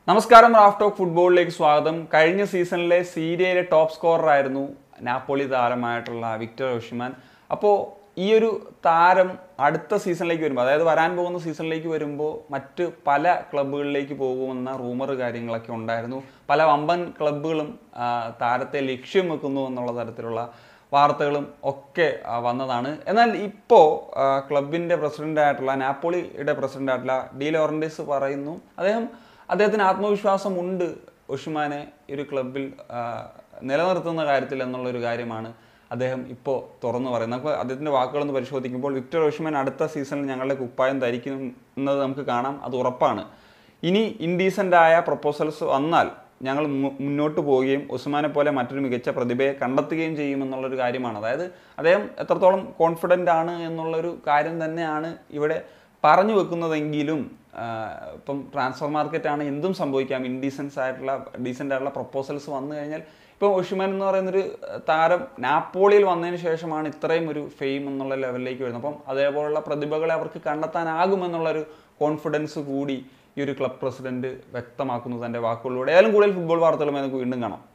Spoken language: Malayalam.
നമസ്കാരം റാഫ് ടോക്ക് ഫുട്ബോളിലേക്ക് സ്വാഗതം കഴിഞ്ഞ സീസണിലെ സീരിയയിലെ ടോപ്പ് സ്കോറർ ആയിരുന്നു നാപ്പോളി താരമായിട്ടുള്ള വിക്ടർ ഒഷിമാൻ അപ്പോൾ ഈ ഒരു താരം അടുത്ത സീസണിലേക്ക് വരുമ്പോൾ അതായത് വരാൻ പോകുന്ന സീസണിലേക്ക് വരുമ്പോൾ മറ്റ് പല ക്ലബ്ബുകളിലേക്ക് പോകുമെന്ന റൂമർ കാര്യങ്ങളൊക്കെ ഉണ്ടായിരുന്നു പല വമ്പൻ ക്ലബ്ബുകളും ആ, താരത്തെ ലക്ഷ്യം വെക്കുന്നു എന്നുള്ള തരത്തിലുള്ള വാർത്തകളും ഒക്കെ ആ, വന്നതാണ് എന്നാൽ ഇപ്പോൾ ക്ലബിൻ്റെ പ്രസിഡൻ്റായിട്ടുള്ള നാപ്പോളിയുടെ പ്രസിഡൻ്റായിട്ടുള്ള ഡി ലോറൻഡിസ് പറയുന്നു അദ്ദേഹം അദ്ദേഹത്തിന് ആത്മവിശ്വാസമുണ്ട് ഒഷുമാനെ ഈ ഒരു ക്ലബിൽ ആ, നിലനിർത്തുന്ന കാര്യത്തിൽ എന്നുള്ളൊരു കാര്യമാണ് അദ്ദേഹം ഇപ്പോൾ തുറന്നു പറയുന്നത് നമുക്ക് അദ്ദേഹത്തിൻ്റെ വാക്കുകളൊന്ന് പരിശോധിക്കുമ്പോൾ വിക്ടർ ഒഷുമാൻ അടുത്ത സീസണിൽ ഞങ്ങളുടെ കുപ്പായം ധരിക്കുന്നത് നമുക്ക് കാണാം അത് ഉറപ്പാണ് ഇനി ഇൻഡീസൻ്റ് ആയ പ്രപ്പോസൽസ് വന്നാൽ ഞങ്ങൾ മു- മുന്നോട്ട് പോവുകയും ഉസ്മാനെ പോലെ മറ്റൊരു മികച്ച പ്രതിഭയെ കണ്ടെത്തുകയും ചെയ്യുമെന്നുള്ളൊരു കാര്യമാണ് അതായത് അദ്ദേഹം എത്രത്തോളം കോൺഫിഡൻ്റ് ആണ് എന്നുള്ളൊരു കാര്യം തന്നെയാണ് ഇവിടെ പറഞ്ഞു വെക്കുന്നതെങ്കിലും ആ, ഇപ്പം ട്രാൻസ്ഫർ മാർക്കറ്റാണ് എന്തും സംഭവിക്കാം ഇൻഡീസൻസ് ആയിട്ടുള്ള ഡീസൻ്റ് ആയിട്ടുള്ള പ്രപ്പോസൽസ് വന്നു കഴിഞ്ഞാൽ ഇപ്പോൾ ഒഷിമാൻ എന്ന് പറയുന്നൊരു താരം നാപ്പോളിയിൽ വന്നതിന് ശേഷമാണ് ഇത്രയും ഒരു ഫെയിം എന്നുള്ള ലെവലിലേക്ക് വരുന്നത് അപ്പം അതേപോലുള്ള പ്രതിഭകളെ അവർക്ക് കണ്ടെത്താനാകുമെന്നുള്ളൊരു കോൺഫിഡൻസ് കൂടി ഈ ഒരു ക്ലബ് പ്രസിഡന്റ് വ്യക്തമാക്കുന്നു തൻ്റെ വാക്കുകളിലൂടെ ഏതായാലും കൂടുതൽ ഫുട്ബോൾ വാർത്തകളുമായി നമുക്ക് വീണ്ടും കാണാം